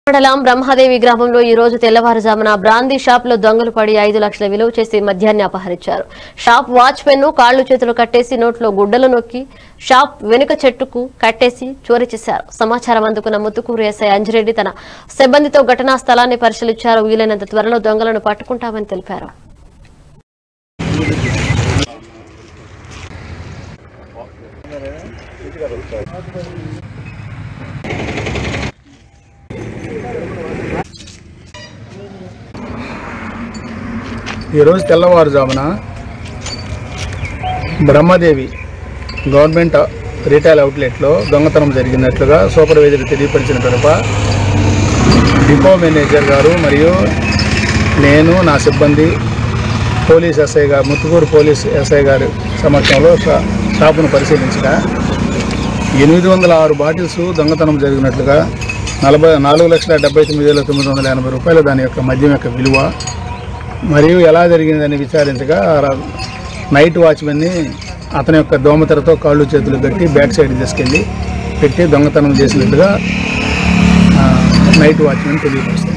మండలం బ్రహ్మదేవి గ్రామంలో ఈ రోజు తెల్లవారుజామున బ్రాందీ షాప్ లో దొంగలు పడి ఐదు లక్షల విలువ చేసి మద్యాన్ని అపహరించారు షాప్ వాచ్మెన్ ను కాళ్లు చేతులు కట్టేసి నోట్లో గుడ్డలు నొక్కి షాప్ వెనుక చెట్టుకు కట్టేసి చోరీ చేశారు సమాచారం అందుకున్న ముత్తుకూరు ఎస్ఐ అంజిరెడ్డి తన సిబ్బందితో ఘటనా స్థలాన్ని పరిశీలించారు వీలైనంత త్వరలో దొంగలను పట్టుకుంటామని తెలిపారు ఈరోజు తెల్లవారుజామున బ్రహ్మదేవి గవర్నమెంట్ రీటైల్ అవుట్లెట్లో దొంగతనం జరిగినట్లుగా సూపర్వైజర్ తెలియపరిచిన పిదప డిపో మేనేజర్ గారు మరియు నేను నా సిబ్బంది పోలీస్ ఎస్ఐ గారు ముత్తుకూరు పోలీస్ ఎస్ఐ గారి సమక్షంలో షా- షాపును పరిశీలించగా ఎనిమిది వందల ఆరు బాటిల్స్ దొంగతనం జరిగినట్లుగా నలభై నాలుగు లక్షల డెబ్బై తొమ్మిది వేల తొమ్మిది వందల ఎనభై రూపాయలు దాని యొక్క మద్యం యొక్క విలువ మరియు ఎలా జరిగిందని విచారించగా ర- నైట్ వాచ్మెన్ని అతని యొక్క దోమతెరతో కాళ్ళు చేతులు కట్టి బ్యాక్ సైడ్ తీసుకెళ్ళి పెట్టి దొంగతనం చేసినట్టుగా ఆ, నైట్ వాచ్మెన్ తెలియపరుస్తారు